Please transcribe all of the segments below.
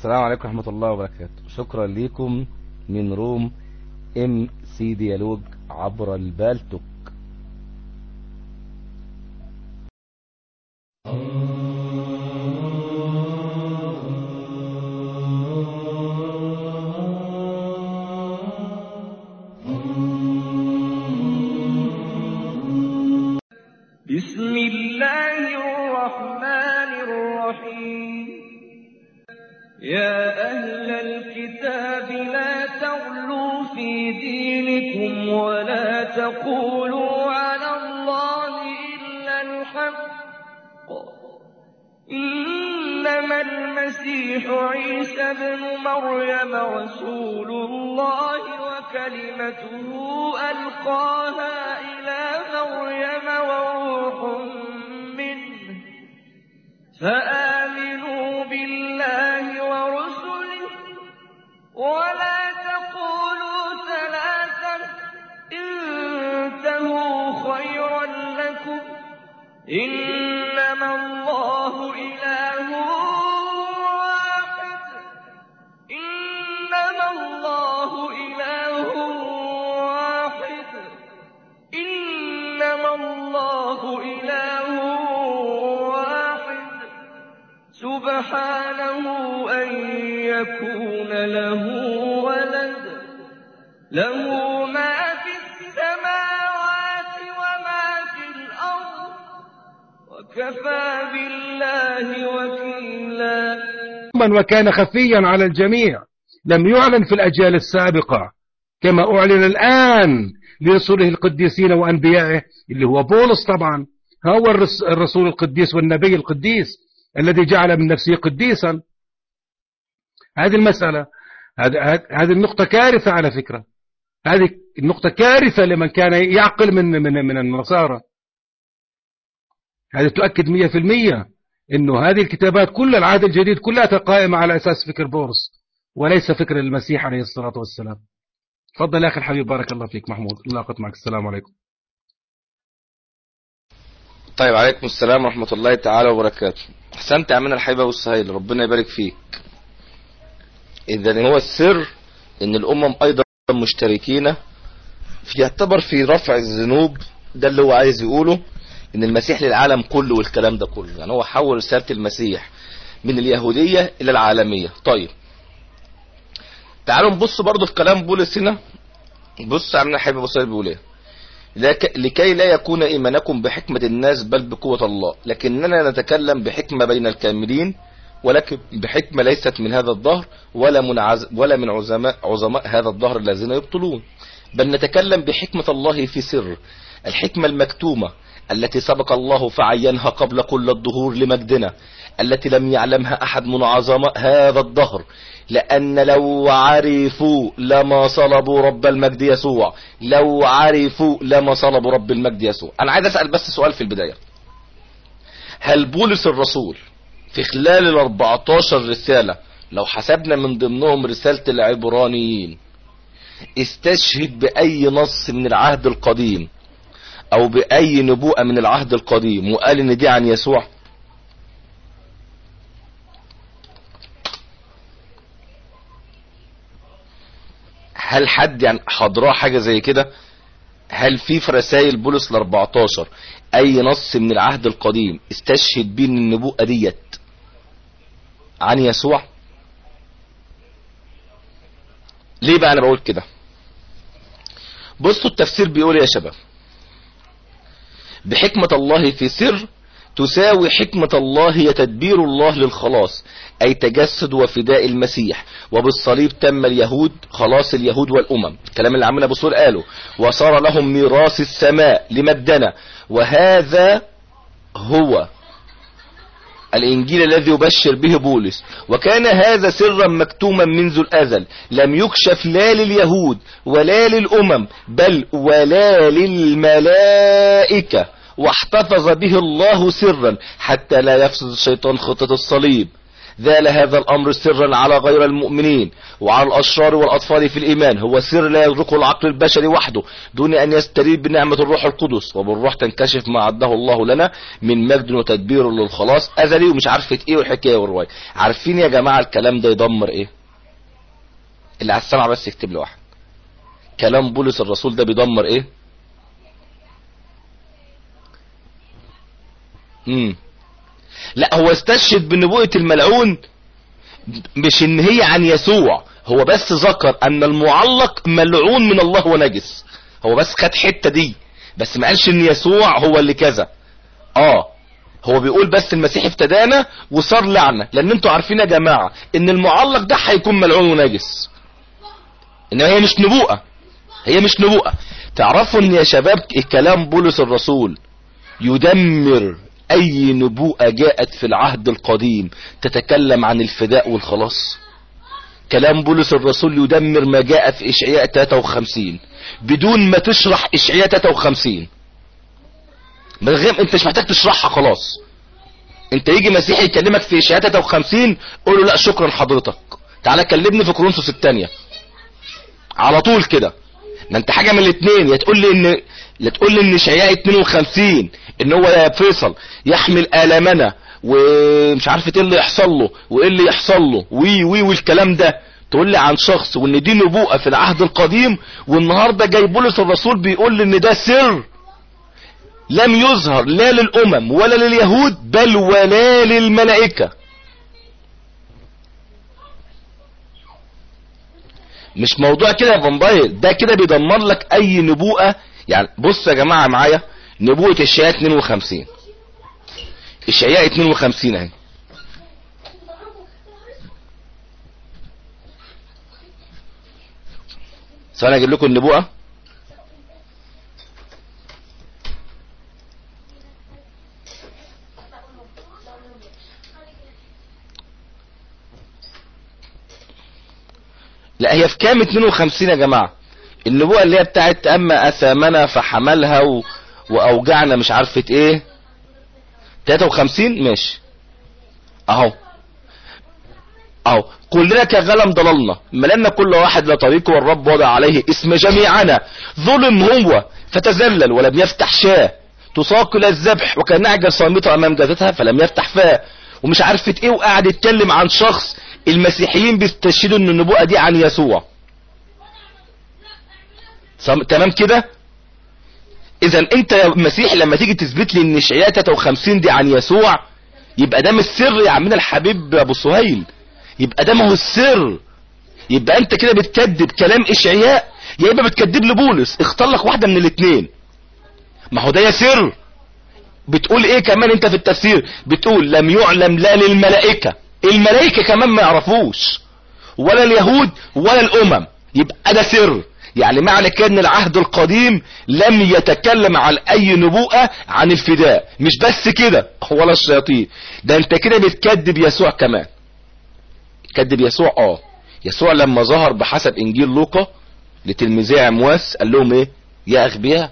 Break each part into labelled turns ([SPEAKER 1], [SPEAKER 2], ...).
[SPEAKER 1] السلام عليكم ورحمة الله وبركاته شكرا لكم من روم ام سي ديالوج عبر البالتوك
[SPEAKER 2] بسم الله الرحمن الرحيم يا أهل الكتاب لا تغلوا في دينكم ولا تقولوا على الله إلا الحق إنما المسيح عيسى ابن مريم رسول الله وكلمته ألقاها إلى مريم وروح منه فآمنوا بالله ورسله ولا تقولوا ثلاثة انتهوا خيرا لكم إنما الله إله واحد إنما الله إله واحد إنما الله إله واحد سبحانه أن يكون له ولد له ما في السماوات وما في الأرض وكفى بالله وكيلا
[SPEAKER 3] من وكان خفيا على الجميع لم يعلن في الأجيال السابقة كما أعلن الآن لرسوله القديسين وأنبيائه اللي هو بولس طبعا هو الرس- الرسول القديس والنبي القديس الذي جعل من نفسه قديسا هذه المسألة هذه هذه النقطة كارثة على فكرة هذه النقطة كارثة لمن كان يعقل من من من النصارى هذه تؤكد مية في المية انه هذه الكتابات كل العهد الجديد كلها قائمة على اساس فكر بورس وليس فكر المسيح عليه الصلاة والسلام تفضل يا اخي الحبيب بارك الله فيك محمود الله يقط معك السلام عليكم
[SPEAKER 1] طيب عليكم السلام ورحمة الله تعالى وبركاته احسنت يا عمنا الحبيب ابو السهيل ربنا يبارك فيك اذا هو السر ان الامم ايضا مشتركين في يعتبر في رفع الذنوب ده اللي هو عايز يقوله ان المسيح للعالم كله والكلام ده كله يعني هو حول رسالة المسيح من اليهودية الى العالمية طيب تعالوا نبص برضو في كلام بولس هنا بص يا عمنا الحبيب ابو السهيل بيقول ايه لك- لكي لا يكون إيمانكم بحكمة الناس بل بقوة الله لكننا نتكلم بحكمة بين الكاملين ولكن بحكمة ليست من هذا الظهر ولا من, عز ولا من عظماء, عظماء هذا الظهر الذين يبطلون بل نتكلم بحكمة الله في سر الحكمة المكتومة التي سبق الله فعينها قبل كل الظهور لمجدنا التي لم يعلمها أحد من عظماء هذا الظهر لأن لو عرفوا لما صلبوا رب المجد يسوع لو عرفوا لما صلبوا رب المجد يسوع أنا عايز أسأل بس سؤال في البداية هل بولس الرسول في خلال ال 14 رسالة لو حسبنا من ضمنهم رسالة العبرانيين استشهد بأي نص من العهد القديم أو بأي نبوءة من العهد القديم وقال إن دي عن يسوع هل حد يعني حضراه حاجة زي كده هل في في رسائل بولس ال 14 اي نص من العهد القديم استشهد بيه ان النبوءة ديت عن يسوع ليه بقى انا بقول كده بصوا التفسير بيقول يا شباب بحكمة الله في سر تساوي حكمة الله هي تدبير الله للخلاص أي تجسد وفداء المسيح وبالصليب تم اليهود خلاص اليهود والأمم الكلام اللي عمنا بصور قاله وصار لهم ميراث السماء لمجدنا وهذا هو الإنجيل الذي يبشر به بولس وكان هذا سرا مكتوما منذ الأزل لم يكشف لا لليهود ولا للأمم بل ولا للملائكة واحتفظ به الله سرا حتى لا يفسد الشيطان خطة الصليب ذال هذا الامر سرا على غير المؤمنين وعلى الاشرار والاطفال في الايمان هو سر لا يدركه العقل البشري وحده دون ان يستريد بنعمة الروح القدس وبالروح تنكشف ما عده الله لنا من مجد وتدبير للخلاص ازلي ومش عارفة ايه والحكاية والرواية عارفين يا جماعة الكلام ده يدمر ايه اللي على السمع بس يكتب لي واحد كلام بولس الرسول ده بيدمر ايه امم لا هو استشهد بنبوءة الملعون مش ان هي عن يسوع هو بس ذكر ان المعلق ملعون من الله ونجس هو بس خد حتة دي بس ما قالش ان يسوع هو اللي كذا اه هو بيقول بس المسيح افتدانا وصار لعنة لان انتوا عارفين يا جماعة ان المعلق ده هيكون ملعون ونجس انما هي مش نبوءة هي مش نبوءة تعرفوا ان يا شباب كلام بولس الرسول يدمر اي نبوءة جاءت في العهد القديم تتكلم عن الفداء والخلاص كلام بولس الرسول يدمر ما جاء في اشعياء 53 بدون ما تشرح اشعياء 53 من غير انت مش محتاج تشرحها خلاص انت يجي مسيحي يكلمك في اشعياء 53 قول له لا شكرا حضرتك تعالى كلمني في كورنثوس الثانيه على طول كده ما انت حاجه من الاثنين يا تقول لي ان لا تقول لي ان اشعياء 52 ان هو يا فيصل يحمل الامنا ومش عارف ايه اللي يحصل له وايه اللي يحصل له وي وي والكلام ده تقول لي عن شخص وان دي نبوءه في العهد القديم والنهارده جاي بولس الرسول بيقول لي ان ده سر لم يظهر لا للامم ولا لليهود بل ولا للملائكه مش موضوع كده يا فامبايل ده كده بيدمر لك اي نبوءة يعني بص يا جماعة معايا نبوءة الشياء 52 الشياء 52 اهي ثواني اجيب لكم النبوءة لا هي في كام 52 يا جماعة النبوءة اللي هي بتاعت اما اثامنا فحملها و... واوجعنا مش عارفة ايه 53 ماشي اهو اهو كلنا كغلم ضللنا ملنا كل واحد لطريقه والرب وضع عليه اسم جميعنا ظلم هو فتذلل ولم يفتح شاه تساق الى الذبح وكان نعجل صامته امام جثتها فلم يفتح فاه ومش عارفة ايه وقاعد يتكلم عن شخص المسيحيين بيستشهدوا ان النبوءة دي عن يسوع تمام كده اذا انت يا مسيحي لما تيجي تثبت لي ان اشعياء 53 دي عن يسوع يبقى ده مش سر يا عمنا الحبيب ابو سهيل يبقى ده ما هو السر يبقى انت كده بتكذب كلام اشعياء يا اما بتكذب لبولس اختار لك واحده من الاثنين ما هو ده يا سر بتقول ايه كمان انت في التفسير بتقول لم يعلم لا للملائكه الملائكة كمان ما يعرفوش ولا اليهود ولا الامم يبقى ده سر يعني معنى كده ان العهد القديم لم يتكلم عن اي نبوءة عن الفداء مش بس كده ولا الشياطين ده انت كده بتكذب يسوع كمان كذب يسوع اه يسوع لما ظهر بحسب انجيل لوقا لتلميذي عمواس قال لهم ايه يا اغبياء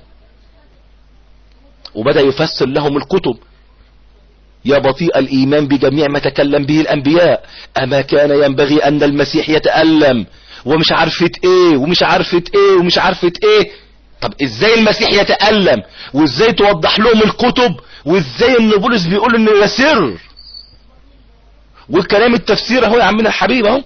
[SPEAKER 1] وبدأ يفسر لهم الكتب يا بطيء الإيمان بجميع ما تكلم به الأنبياء أما كان ينبغي أن المسيح يتألم ومش عارفة إيه ومش عارفة إيه ومش عارفة إيه طب إزاي المسيح يتألم وإزاي توضح لهم الكتب وإزاي إن بولس بيقول إنه ده سر والكلام التفسير أهو يا عمنا الحبيب أهو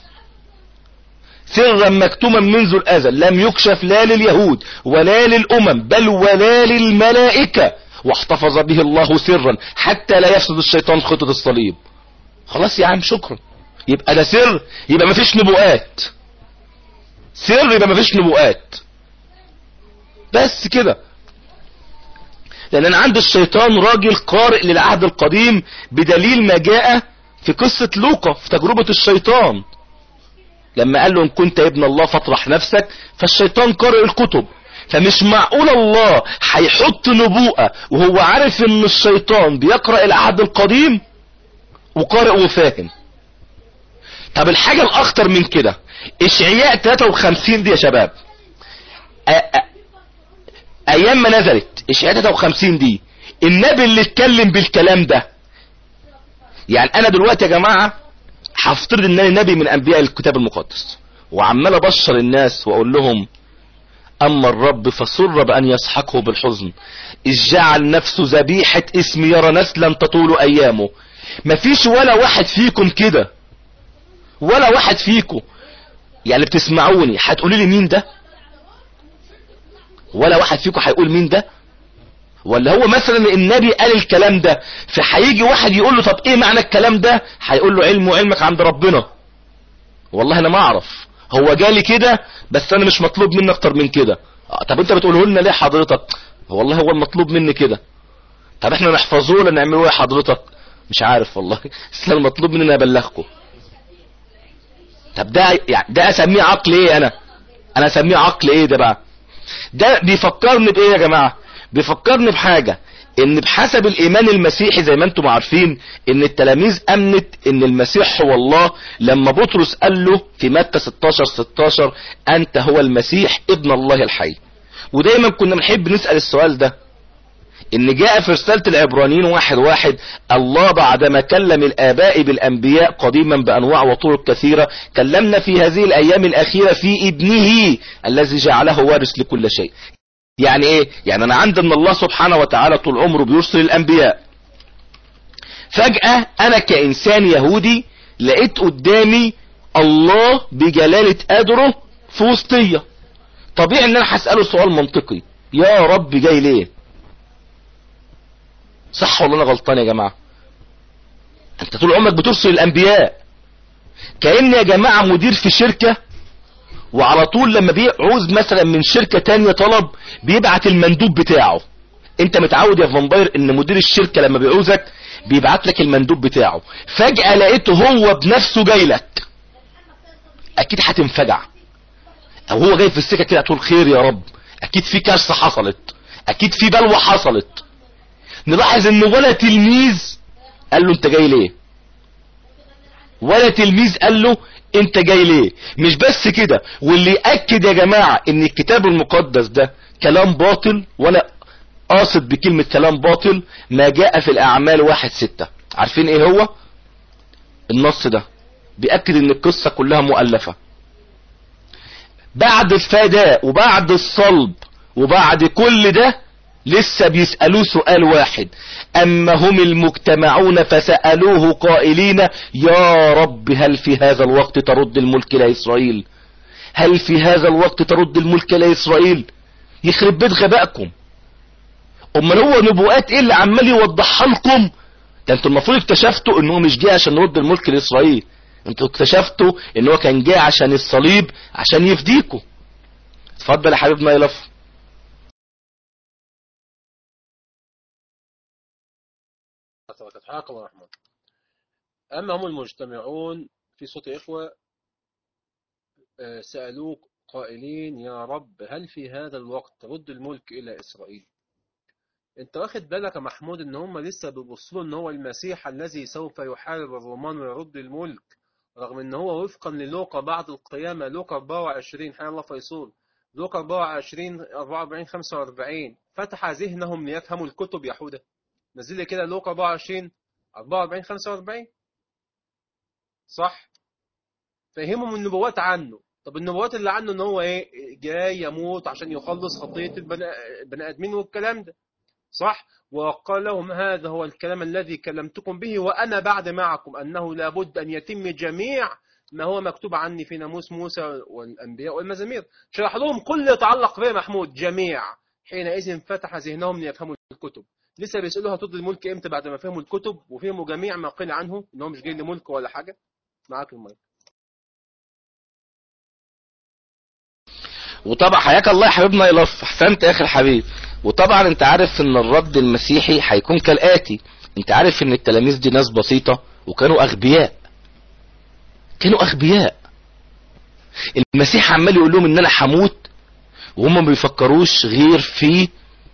[SPEAKER 1] سرا مكتوما منذ الأزل لم يكشف لا لليهود ولا للأمم بل ولا للملائكة واحتفظ به الله سرا حتى لا يفسد الشيطان خطة الصليب خلاص يا عم شكرا يبقى ده سر يبقى مفيش نبوءات سر يبقى مفيش نبوءات بس كده لان انا عند الشيطان راجل قارئ للعهد القديم بدليل ما جاء في قصة لوقا في تجربة الشيطان لما قال له ان كنت ابن الله فاطرح نفسك فالشيطان قارئ الكتب فمش معقول الله هيحط نبوءة وهو عارف ان الشيطان بيقرأ العهد القديم وقارئ وفاهم طب الحاجة الاخطر من كده اشعياء 53 دي يا شباب أ أ ايام ما نزلت اشعياء 53 دي النبي اللي اتكلم بالكلام ده يعني انا دلوقتي يا جماعة هفترض ان انا نبي من انبياء الكتاب المقدس وعمال ابشر الناس واقول لهم اما الرب فسر بان يسحقه بالحزن اذ جعل نفسه ذبيحة اسم يرى نسلا تطول ايامه مفيش ولا واحد فيكم كده ولا واحد فيكم يعني بتسمعوني هتقولوا لي مين ده ولا واحد فيكم هيقول مين ده ولا هو مثلا النبي قال الكلام ده فهيجي واحد يقول له طب ايه معنى الكلام ده هيقول له علم وعلمك عند ربنا والله انا ما اعرف هو جالي كده بس انا مش مطلوب مني اكتر من كده آه، طب انت بتقوله لنا ليه حضرتك والله هو المطلوب مني كده طب احنا نحفظه ولا نعمله ايه حضرتك مش عارف والله بس أنا المطلوب مني ابلغكم طب ده يعني ده اسميه عقل ايه انا انا اسميه عقل ايه ده بقى ده بيفكرني بايه يا جماعه بيفكرني بحاجه ان بحسب الايمان المسيحي زي ما انتم عارفين ان التلاميذ امنت ان المسيح هو الله لما بطرس قال له في متى 16 16 انت هو المسيح ابن الله الحي ودايما كنا بنحب نسال السؤال ده ان جاء في رسالة العبرانيين واحد واحد الله بعدما كلم الاباء بالانبياء قديما بانواع وطرق كثيرة كلمنا في هذه الايام الاخيرة في ابنه الذي جعله وارث لكل شيء يعني ايه يعني انا عندي ان الله سبحانه وتعالى طول عمره بيرسل الانبياء فجأة انا كانسان يهودي لقيت قدامي الله بجلالة قدره في وسطية طبيعي ان انا هسأله سؤال منطقي يا رب جاي ليه صح ولا انا غلطان يا جماعة انت طول عمرك بترسل الانبياء كأن يا جماعة مدير في شركة وعلى طول لما بيعوز مثلا من شركة تانية طلب بيبعت المندوب بتاعه انت متعود يا فامباير ان مدير الشركة لما بيعوزك بيبعت لك المندوب بتاعه فجأة لقيته هو بنفسه جاي لك اكيد هتنفجع او هو جاي في السكة كده تقول خير يا رب اكيد في كارثة حصلت اكيد في بلوى حصلت نلاحظ ان ولا تلميذ قال له انت جاي ليه ولا تلميذ قال له انت جاي ليه مش بس كده واللي يأكد يا جماعة ان الكتاب المقدس ده كلام باطل وانا قاصد بكلمة كلام باطل ما جاء في الاعمال واحد ستة عارفين ايه هو النص ده بيأكد ان القصة كلها مؤلفة بعد الفداء وبعد الصلب وبعد كل ده لسه بيسألوه سؤال واحد أما هم المجتمعون فسألوه قائلين يا رب هل في هذا الوقت ترد الملك إلى إسرائيل هل في هذا الوقت ترد الملك إلى إسرائيل يخرب بيت غبائكم امال هو نبوءات ايه اللي عمال يوضحها لكم ده انتوا المفروض اكتشفتوا ان هو مش جاي عشان يرد الملك لاسرائيل انتوا اكتشفتوا ان هو كان جاي عشان الصليب عشان يفديكوا اتفضل يا حبيبنا يلف
[SPEAKER 4] حياكم الله الرحمن أما هم المجتمعون في صوت إخوة آه، سألوك قائلين يا رب هل في هذا الوقت ترد الملك إلى إسرائيل انت واخد بالك يا محمود ان هم لسه بيبصوا ان هو المسيح الذي سوف يحارب الرومان ويرد الملك رغم ان هو وفقا للوقا بعد القيامة لوقا 24 حيا الله فيصول لوقا 24 44 45 فتح ذهنهم ليفهموا الكتب يا حودة نزل لي كده لوقا 24 44 45 صح فهمهم النبوات عنه طب النبوات اللي عنه ان هو ايه جاي يموت عشان يخلص خطية البني ادمين والكلام ده صح وقال لهم هذا هو الكلام الذي كلمتكم به وأنا بعد معكم أنه لابد أن يتم جميع ما هو مكتوب عني في ناموس موسى والأنبياء والمزامير شرح لهم كل يتعلق به محمود جميع حينئذ فتح ذهنهم ليفهموا الكتب لسه بيسألوها تضل الملك امتى بعد ما فهموا الكتب وفهموا جميع ما قيل عنه ان هو مش جاي لملك ولا حاجة معاك المايك
[SPEAKER 1] وطبعا حياك الله يا حبيبنا يلف احسنت يا اخي الحبيب وطبعا انت عارف ان الرد المسيحي هيكون كالاتي انت عارف ان التلاميذ دي ناس بسيطة وكانوا اغبياء كانوا اغبياء المسيح عمال يقول لهم ان انا هموت وهم ما بيفكروش غير في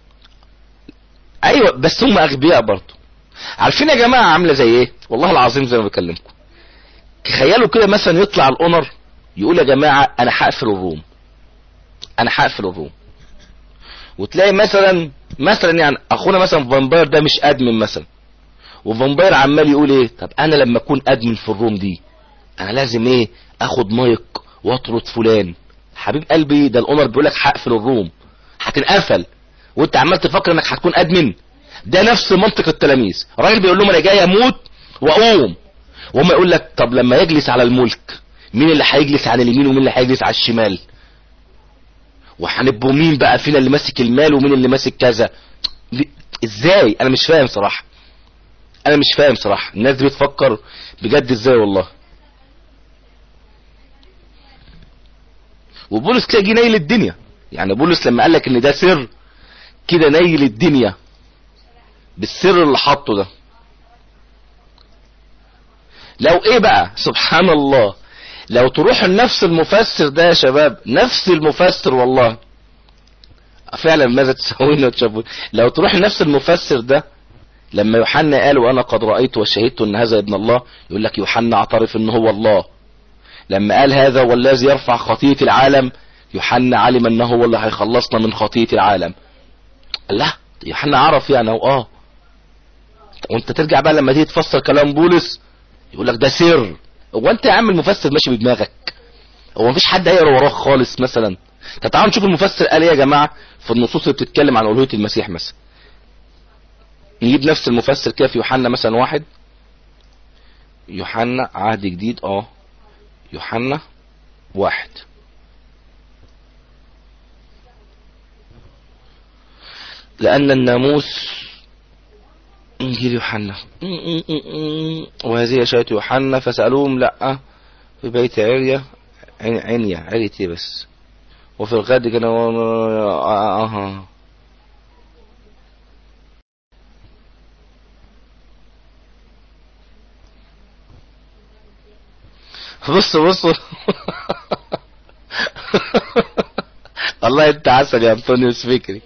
[SPEAKER 1] ايوه بس هم اغبياء برضه عارفين يا جماعة عاملة زي ايه والله العظيم زي ما بكلمكم تخيلوا كده مثلا يطلع الاونر يقول يا جماعة انا هقفل الروم انا هقفل الروم وتلاقي مثلا مثلا يعني اخونا مثلا فامباير ده مش ادمن مثلا وفامباير عمال يقول ايه طب انا لما اكون ادمن في الروم دي انا لازم ايه اخد مايك واطرد فلان حبيب قلبي ده الاونر بيقول لك هقفل الروم هتنقفل وانت عمال تفكر انك هتكون ادمن ده نفس منطق التلاميذ الراجل بيقول لهم انا جاي اموت واقوم وهم يقول لك طب لما يجلس على الملك مين اللي هيجلس عن اليمين ومين اللي هيجلس على الشمال وهنبقوا مين بقى فينا اللي ماسك المال ومين اللي ماسك كذا دي- ازاي انا مش فاهم صراحه انا مش فاهم صراحه الناس دي بتفكر بجد ازاي والله وبولس كده جه نايل الدنيا يعني بولس لما قال لك ان ده سر كده نايل الدنيا بالسر اللي حاطه ده لو ايه بقى سبحان الله لو تروح لنفس المفسر ده يا شباب نفس المفسر والله فعلا ماذا تسوون وتشافون لو تروح لنفس المفسر ده لما يوحنا قال وانا قد رأيت وشهدت ان هذا ابن الله يقول لك يوحنا اعترف ان هو الله لما قال هذا هو الذي يرفع خطية العالم يوحنا علم انه هو اللي هيخلصنا من خطية العالم لا يوحنا عرف يعني هو اه وانت ترجع بقى لما تيجي تفسر كلام بولس يقول لك ده سر هو انت يا عم المفسر ماشي بدماغك هو مفيش حد هيقرا وراك خالص مثلا طب تعالوا نشوف المفسر قال ايه يا جماعه في النصوص اللي بتتكلم عن الوهيه المسيح مثلا نجيب نفس المفسر كده في يوحنا مثلا واحد يوحنا عهد جديد اه يوحنا واحد لأن الناموس إنجيل يوحنا وهذه أشياء يوحنا فسألوهم لأ في بيت عرية عن- عنيا عرية إيه بس وفي الغد كان آه بص بص والله انت عسل يا انطونيوس فكري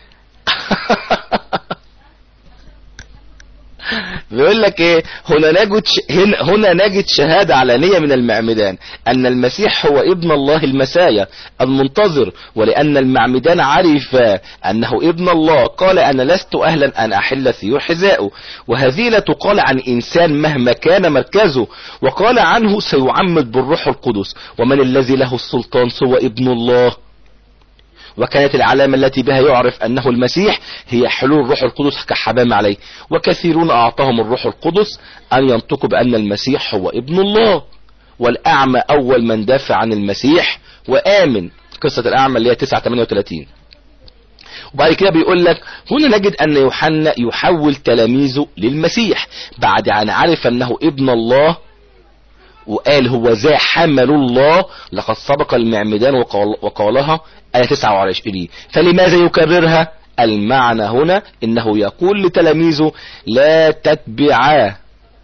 [SPEAKER 1] بيقول لك ايه هنا نجد ش... هنا, هنا نجد شهادة علانية من المعمدان ان المسيح هو ابن الله المسايا المنتظر ولان المعمدان عرف انه ابن الله قال انا لست اهلا ان احل ثيور حذائه وهذه لا تقال عن انسان مهما كان مركزه وقال عنه سيعمد بالروح القدس ومن الذي له السلطان سوى ابن الله وكانت العلامة التي بها يعرف أنه المسيح هي حلول الروح القدس كحمام عليه وكثيرون أعطاهم الروح القدس أن ينطقوا بأن المسيح هو ابن الله والأعمى أول من دافع عن المسيح وآمن قصة الأعمى اللي هي 938 وبعد كده بيقول لك هنا نجد أن يوحنا يحول تلاميذه للمسيح بعد أن عرف أنه ابن الله وقال هو ذا حمل الله لقد سبق المعمدان وقال وقالها آية 29 فلماذا يكررها المعنى هنا انه يقول لتلاميذه لا تتبعاه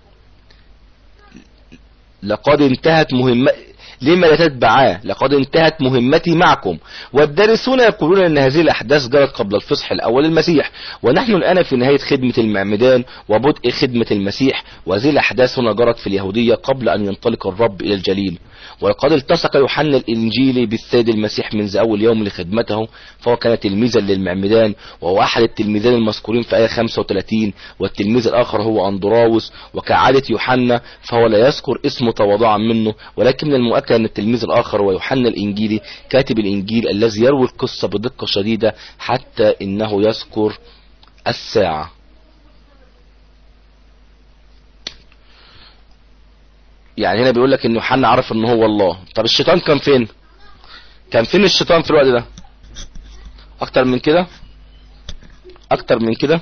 [SPEAKER 1] لقد انتهت مهمة لما لا تتبعاه لقد انتهت مهمتي معكم والدارسون يقولون ان هذه الاحداث جرت قبل الفصح الاول المسيح ونحن الان في نهاية خدمة المعمدان وبدء خدمة المسيح وهذه الاحداث هنا جرت في اليهودية قبل ان ينطلق الرب الى الجليل وقد التصق يوحنا الانجيلي بالسيد المسيح منذ اول يوم لخدمته فهو كان تلميذا للمعمدان وهو احد التلميذين المذكورين في ايه 35 والتلميذ الاخر هو اندراوس وكعادة يوحنا فهو لا يذكر اسمه تواضعا منه ولكن من المؤكد ان التلميذ الاخر هو يوحنا الانجيلي كاتب الانجيل الذي يروي القصة بدقة شديدة حتى انه يذكر الساعة يعني هنا بيقول لك ان يوحنا عرف ان هو الله طب الشيطان كان فين كان فين الشيطان في الوقت ده اكتر من كده اكتر من كده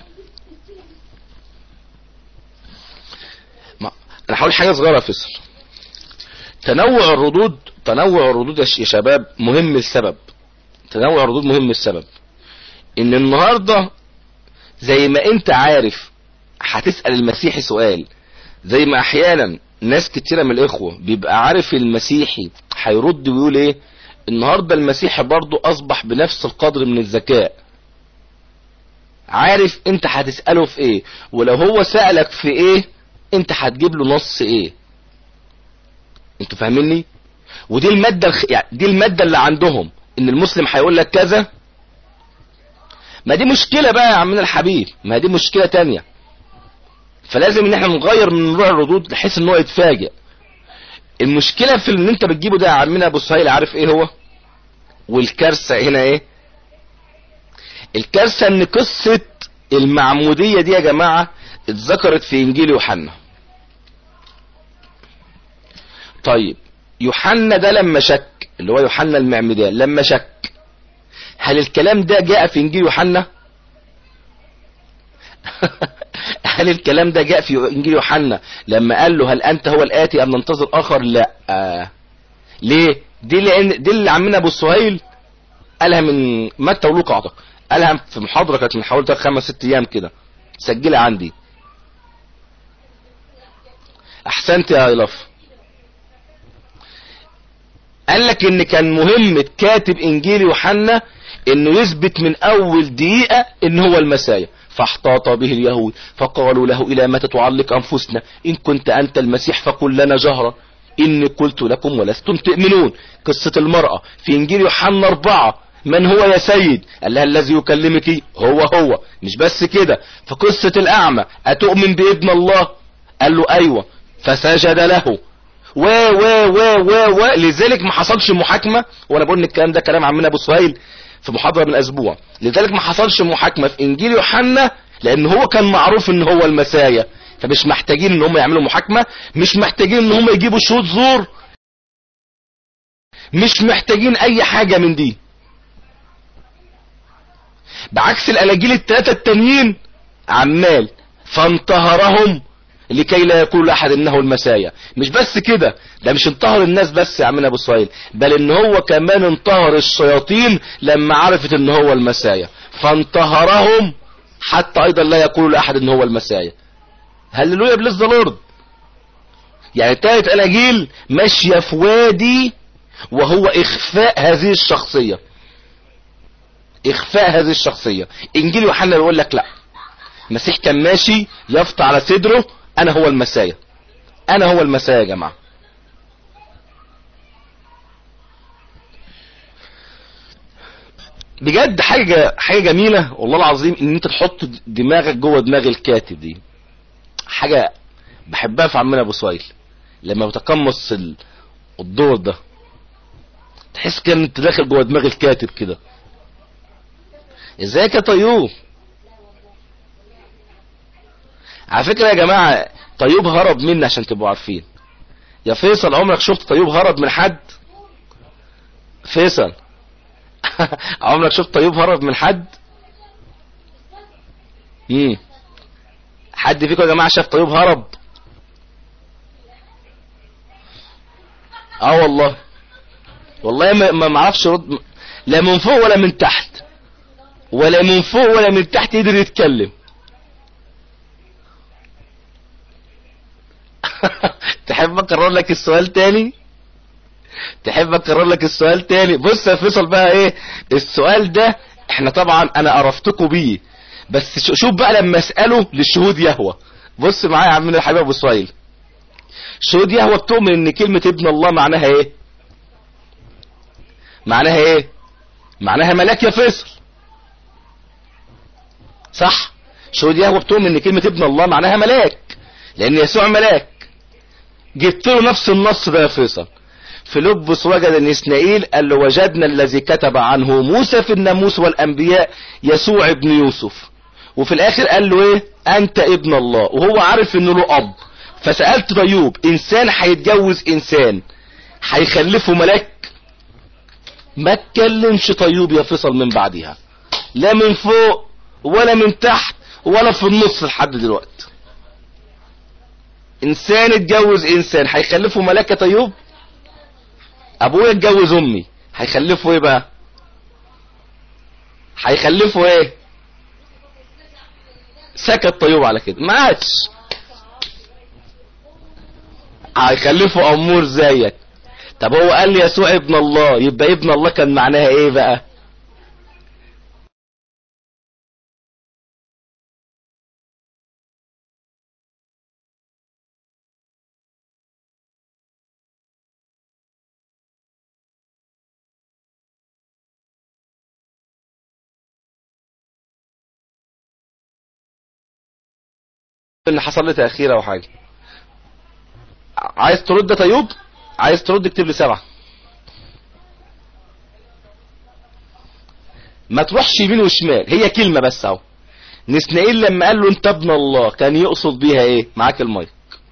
[SPEAKER 1] ما انا هقول حاجه صغيره يا فيصل تنوع الردود تنوع الردود يا ش- يا شباب مهم السبب تنوع الردود مهم السبب ان النهارده زي ما انت عارف هتسال المسيحي سؤال زي ما احيانا ناس كتيرة من الاخوة بيبقى عارف المسيحي هيرد ويقول ايه النهاردة المسيحي برضو اصبح بنفس القدر من الذكاء عارف انت هتسأله في ايه ولو هو سألك في ايه انت هتجيب له نص ايه انتوا فاهميني ودي المادة الخ... يعني دي المادة اللي عندهم ان المسلم هيقول لك كذا ما دي مشكلة بقى يا عمنا الحبيب ما دي مشكلة تانية فلازم ان احنا نغير من نوع الردود بحيث ان هو يتفاجئ المشكلة في اللي انت بتجيبه ده يا عمنا ابو سهيل عارف ايه هو والكارثة هنا ايه الكارثة ان قصة المعمودية دي يا جماعة اتذكرت في انجيل يوحنا طيب يوحنا ده لما شك اللي هو يوحنا المعمدان لما شك هل الكلام ده جاء في انجيل يوحنا هل الكلام ده جاء في انجيل يوحنا لما قال له هل انت هو الاتي ام ننتظر اخر لا آه. ليه دي لان دي اللي عمنا ابو سهيل قالها من متى ولوقا اعتقد قالها في محاضره كانت من حوالي خمس ست ايام كده سجلها عندي احسنت يا ايلاف قال لك ان كان مهمة كاتب انجيل يوحنا انه يثبت من اول دقيقة ان هو المسايا فاحتاط به اليهود فقالوا له الى متى تعلق انفسنا ان كنت انت المسيح فقل لنا جهرا اني قلت لكم ولستم تؤمنون قصة المرأة في انجيل يوحنا اربعة من هو يا سيد قال لها الذي يكلمك هو هو مش بس كده في قصة الاعمى اتؤمن بابن الله قال له ايوه فسجد له و و و و و لذلك ما حصلش محاكمة وانا بقول ان الكلام ده كلام عمنا ابو سهيل في محاضرة من اسبوع لذلك ما حصلش محاكمة في انجيل يوحنا لان هو كان معروف ان هو المسايا فمش محتاجين ان هم يعملوا محاكمة مش محتاجين ان هم يجيبوا شهود زور مش محتاجين اي حاجة من دي بعكس الاناجيل الثلاثة التانيين عمال فانتهرهم لكي لا يقول احد انه المسايا مش بس كده ده مش انتهر الناس بس يا عمنا ابو اسرائيل بل ان هو كمان انتهر الشياطين لما عرفت ان هو المسايا فانتهرهم حتى ايضا لا يقول لاحد ان هو المسايا هللويا بلز ذا لورد يعني تالت اناجيل ماشيه في وادي وهو اخفاء هذه الشخصيه اخفاء هذه الشخصيه انجيل يوحنا بيقول لك لا المسيح كان ماشي يفطى على صدره انا هو المسايا انا هو المسايا يا جماعة بجد حاجة حاجة جميلة والله العظيم ان انت تحط دماغك جوه دماغ الكاتب دي حاجة بحبها في عمنا ابو سويل لما بتقمص ال- الدور ده تحس كده ان انت داخل جوه دماغ الكاتب كده ازيك يا طيوب على فكرة يا جماعة طيوب هرب مني عشان تبقوا عارفين يا فيصل عمرك شفت طيوب هرب من حد فيصل عمرك شفت طيوب هرب من حد مم. حد فيكم يا جماعة شاف طيوب هرب اه والله والله ما ما معرفش رد لا من فوق ولا من تحت ولا من فوق ولا من تحت يقدر يتكلم تحب اكرر لك السؤال تاني تحب اكرر لك السؤال تاني بص يا فيصل بقى ايه السؤال ده احنا طبعا انا عرفتكم بيه بس ش- شوف بقى لما اساله للشهود يهوى بص معايا يا عمنا الحبيب ابو اسرائيل شهود يهوى بتؤمن ان كلمة ابن الله معناها ايه معناها ايه معناها ملاك يا فيصل صح شهود يهوى بتؤمن ان كلمة ابن الله معناها ملاك لان يسوع ملاك جبت له نفس النص ده يا فيصل فيلبس وجد ان اسماعيل قال له وجدنا الذي كتب عنه موسى في الناموس والانبياء يسوع ابن يوسف وفي الاخر قال له ايه انت ابن الله وهو عارف انه له اب فسألت طيوب انسان هيتجوز انسان هيخلفه ملاك ما اتكلمش طيوب يا فيصل من بعدها لا من فوق ولا من تحت ولا في النص لحد دلوقتي انسان اتجوز انسان هيخلفه ملاك يا طيوب ابويا اتجوز امي هيخلفه ايه بقى هيخلفه ايه سكت طيوب على كده ما عادش هيخلفه امور زيك طب هو قال لي يسوع ابن الله يبقى ابن الله كان معناها ايه بقى ان حصل لي تاخير او حاجه عايز ترد يا طيوب عايز ترد اكتب لي سبعة ما تروحش يمين وشمال هي كلمة بس اهو نسنائيل لما قال له انت ابن الله كان يقصد بيها ايه معاك المايك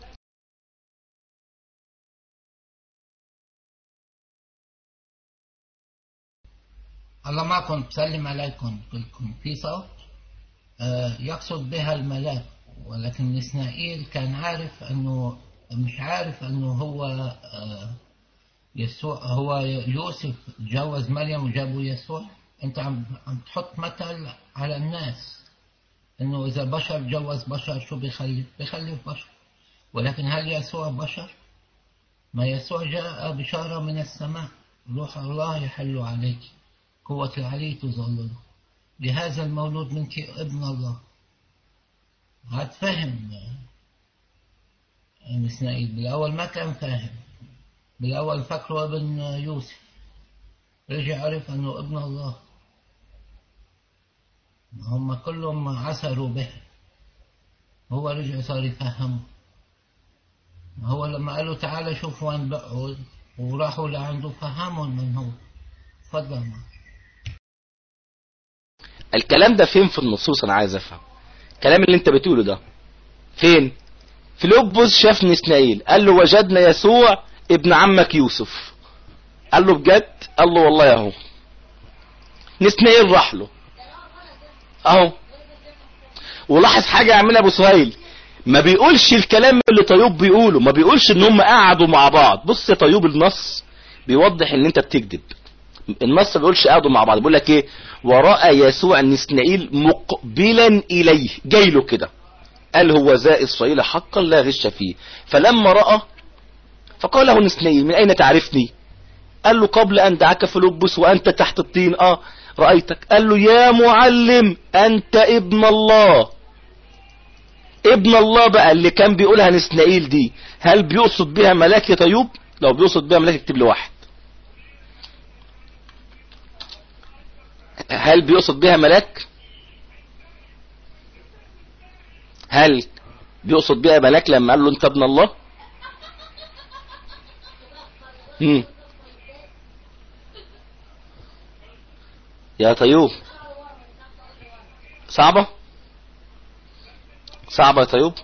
[SPEAKER 5] الله معكم بسلم عليكم كلكم في صوت آه يقصد بها الملاك ولكن إسماعيل كان عارف أنه مش عارف أنه هو آه يسوع هو يوسف جوز مريم وجابوا يسوع أنت عم عم تحط مثل على الناس أنه إذا بشر جوز بشر شو بيخلف بيخلف بشر ولكن هل يسوع بشر ما يسوع جاء بشارة من السماء روح الله يحل عليك قوة العلي تظلله لهذا المولود منك ابن الله هاد فهم إسماعيل بالأول ما كان فاهم بالأول فكره ابن يوسف رجع عرف أنه ابن الله هم كلهم عثروا به هو رجع صار يفهمه هو لما قالوا تعالى شوف وين بقعد وراحوا لعنده فهمهم من هو تفضل معك
[SPEAKER 1] الكلام ده فين في النصوص انا عايز افهم الكلام اللي انت بتقوله ده فين فيلبس شاف نسنائيل قال له وجدنا يسوع ابن عمك يوسف قال له بجد قال له والله اهو نسنائيل راح له اهو ولاحظ حاجة يعملها ابو سهيل ما بيقولش الكلام اللي طيوب بيقوله ما بيقولش ان هم قعدوا مع بعض بص يا طيوب النص بيوضح ان انت بتكذب النص ما بيقولش قعدوا مع بعض بيقول لك ايه ورأى يسوع نسنائيل مقبلا اليه جاي له كده قال هو ذا اسرائيل حقا لا غش فيه فلما رأى فقال له نسنائيل من اين تعرفني قال له قبل ان دعاك فلبس وانت تحت الطين اه رأيتك قال له يا معلم انت ابن الله ابن الله بقى اللي كان بيقولها نسنائيل دي هل بيقصد بها ملاك يا طيوب لو بيقصد بها ملاك اكتب لي واحد هل بيقصد بها ملاك هل بيقصد بها ملاك لما قال له انت ابن الله مم. يا طيوب صعبة صعبة يا طيوب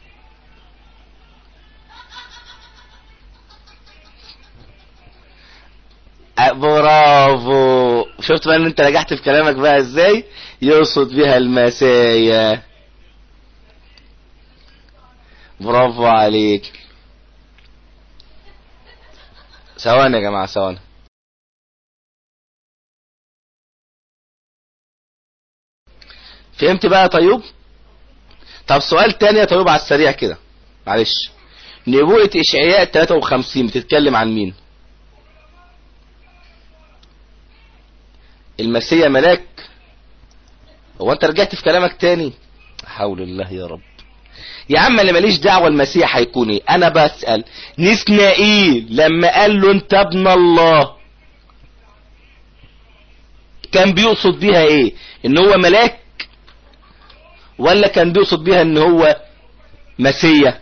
[SPEAKER 1] برافو شفت بقى ان انت نجحت في كلامك بقى ازاي يقصد بها المسايا برافو عليك ثواني يا جماعة ثواني فهمت بقى يا طيوب طب سؤال تاني يا طيوب على السريع كده معلش نبوءة اشعياء 53 بتتكلم عن مين المسيا ملاك هو انت رجعت في كلامك تاني حول الله يا رب يا عم انا ماليش دعوه المسيح هيكون ايه انا بسال نسنائيل لما قال له انت ابن الله كان بيقصد بيها ايه ان هو ملاك ولا كان بيقصد بيها ان هو مسيا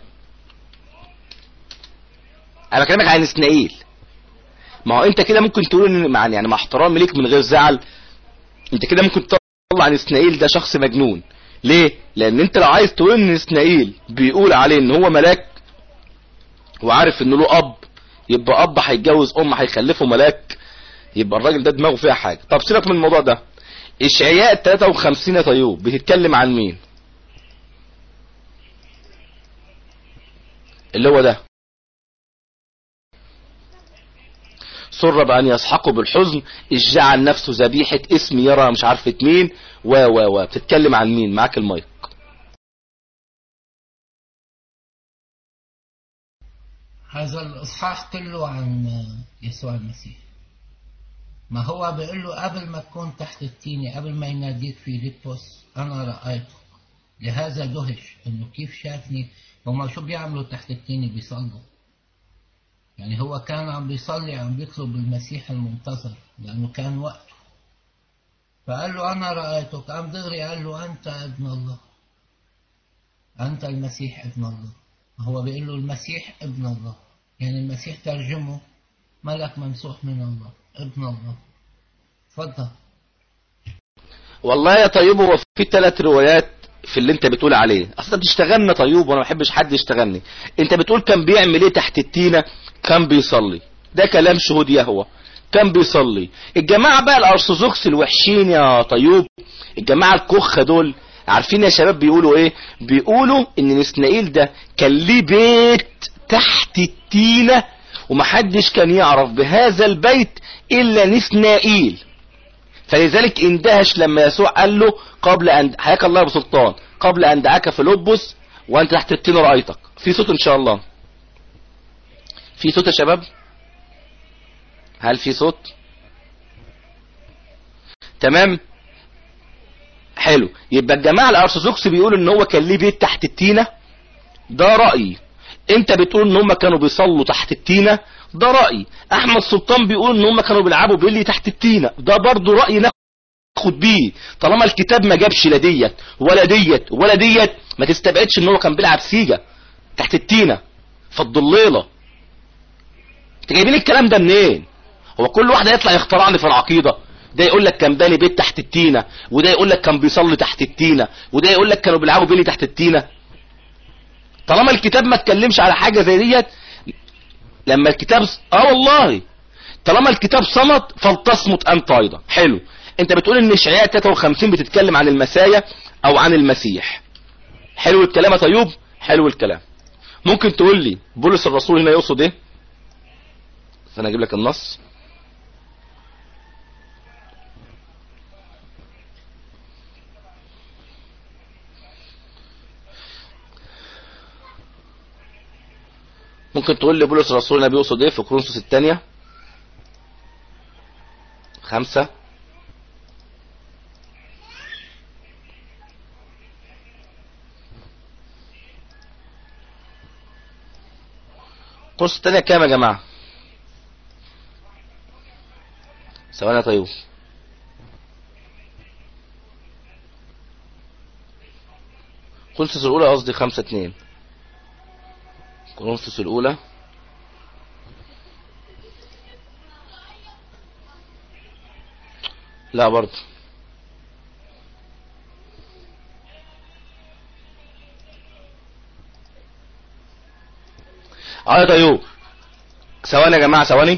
[SPEAKER 1] انا بكلمك عن اسماعيل ما هو انت كده ممكن تقول ان مع يعني مع احترامي ليك من غير زعل انت كده ممكن تطلع عن اسماعيل ده شخص مجنون ليه لان انت لو عايز تقول ان اسماعيل بيقول عليه ان هو ملاك وعارف ان له اب يبقى اب هيتجوز ام هيخلفه ملاك يبقى الراجل ده دماغه فيها حاجه طب سيبك من الموضوع ده اشعياء 53 يا طيوب بتتكلم عن مين اللي هو ده سر بأن يسحقوا بالحزن إذ جعل نفسه ذبيحة اسم يرى مش عارفة مين و و و بتتكلم عن مين معاك المايك
[SPEAKER 5] هذا الإصحاح كله عن يسوع المسيح ما هو بيقول له قبل ما تكون تحت التيني قبل ما يناديك فيليبوس أنا رأيته لهذا دهش إنه كيف شافني هما شو بيعملوا تحت التيني بيصلوا يعني هو كان عم بيصلي عم بيطلب المسيح المنتظر لأنه كان وقته فقال له أنا رأيتك قام دغري قال له أنت ابن الله أنت المسيح ابن الله هو بيقول له المسيح ابن الله يعني المسيح ترجمه ملك ممسوح من الله ابن الله اتفضل
[SPEAKER 1] والله يا طيب هو في ثلاث روايات في اللي انت بتقول عليه اصلا بتشتغلنا طيب وانا ما بحبش حد يشتغلني انت بتقول كان بيعمل ايه تحت التينه كان بيصلي ده كلام شهود يهوه كان بيصلي الجماعه بقى الارثوذكس الوحشين يا طيوب الجماعه الكخه دول عارفين يا شباب بيقولوا ايه بيقولوا ان نسنائيل ده كان ليه بيت تحت التينه ومحدش كان يعرف بهذا البيت الا نسنائيل فلذلك اندهش لما يسوع قال له قبل ان حياك الله بسلطان قبل ان دعاك فيلبس وانت تحت التين رايتك في صوت ان شاء الله في صوت يا شباب هل في صوت تمام حلو يبقى الجماعه الارثوذكس بيقولوا ان هو كان ليه بيت تحت التينه ده رايي انت بتقول ان هم كانوا بيصلوا تحت التينه ده رايي احمد سلطان بيقول ان هم كانوا بيلعبوا بيلي تحت التينه ده برضه راي ناخد بيه طالما الكتاب ما جابش لا ديت ولا ديت ولا ديت ما تستبعدش ان هو كان بيلعب سيجا تحت التينه في الضليله انت جايبين الكلام ده منين هو كل واحد هيطلع يخترع لي في العقيده ده يقول لك كان باني بيت تحت التينه وده يقول لك كان بيصلي تحت التينه وده يقول لك كانوا بيلعبوا بيلي تحت التينه طالما الكتاب ما اتكلمش على حاجه زي ديت لما الكتاب اه والله طالما الكتاب صمت فلتصمت انت ايضا حلو انت بتقول ان اشعياء 53 بتتكلم عن المسايا او عن المسيح حلو الكلام يا طيوب حلو الكلام ممكن تقول لي بولس الرسول هنا يقصد ايه فانا اجيب لك النص ممكن تقول لي بولس الرسول هنا بيقصد ايه في كورنثوس الثانية خمسة كورنثوس الثانية كام يا جماعة ثواني يا طيب كورنثوس الأولى قصدي خمسة اتنين كورنثوس الأولى لا برضه اه يا طيوب ثواني يا جماعة ثواني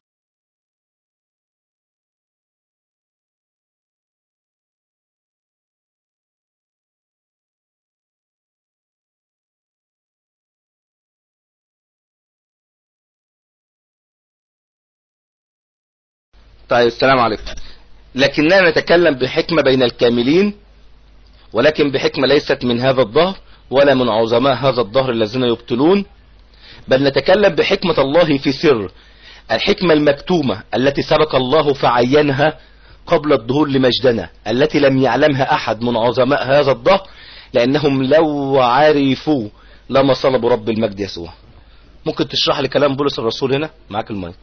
[SPEAKER 1] طيب السلام عليكم لكننا نتكلم بحكمة بين الكاملين ولكن بحكمة ليست من هذا الظهر ولا من عظماء هذا الظهر الذين يبطلون بل نتكلم بحكمة الله في سر الحكمة المكتومة التي سبق الله فعينها قبل الظهور لمجدنا التي لم يعلمها أحد من عظماء هذا الظهر لأنهم لو عرفوا لما صلبوا رب المجد يسوع ممكن تشرح لي كلام بولس الرسول هنا معاك المايك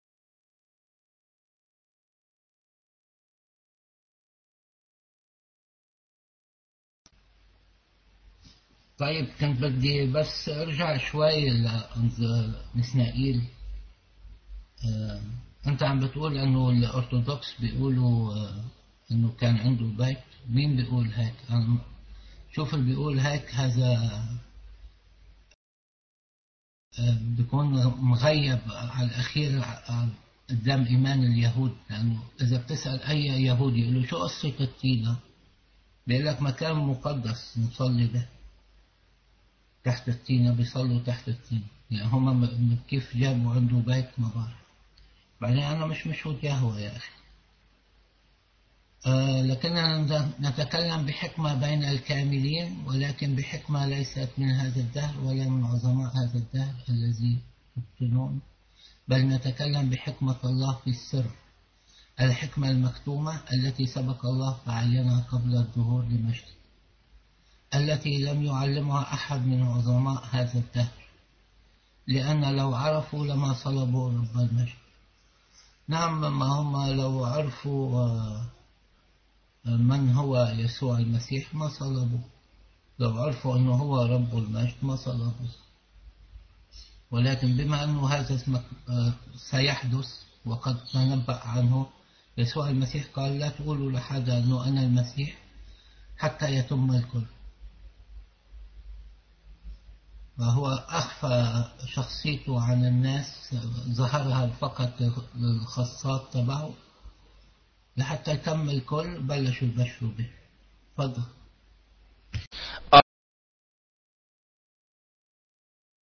[SPEAKER 5] طيب كنت بدي بس ارجع شوي لنسنائيل آه، انت عم بتقول انه الارثوذكس بيقولوا آه، انه كان عنده بيت مين بيقول هيك أنا شوف اللي بيقول هيك هذا آه، بيكون مغيب على الاخير قدام ايمان اليهود لانه اذا بتسال اي يهودي يقول له شو قصه التينه بيقول لك مكان مقدس نصلي به تحت التينة بيصلوا تحت التينة يعني هم م- كيف جابوا عنده بيت ما بعرف بعدين أنا مش مشهود يهوى يا أخي آه لكننا نتكلم بحكمة بين الكاملين ولكن بحكمة ليست من هذا الدهر ولا من عظماء هذا الدهر الذي يبطلون بل نتكلم بحكمة الله في السر الحكمة المكتومة التي سبق الله فعينها قبل الظهور لمجده التي لم يعلمها أحد من عظماء هذا الدهر لأن لو عرفوا لما صلبوا رب المجد نعم ما هم لو عرفوا آه، من هو يسوع المسيح ما صلبوا لو عرفوا أنه هو رب المجد ما صلبوا ولكن بما أنه هذا اسمك آه، سيحدث وقد تنبأ عنه يسوع المسيح قال لا تقولوا لحد أنه أنا المسيح حتى يتم الكل وهو أخفى شخصيته عن الناس ظهرها فقط للخاصات تبعه لحتى يتم الكل بلشوا يبشروا به تفضل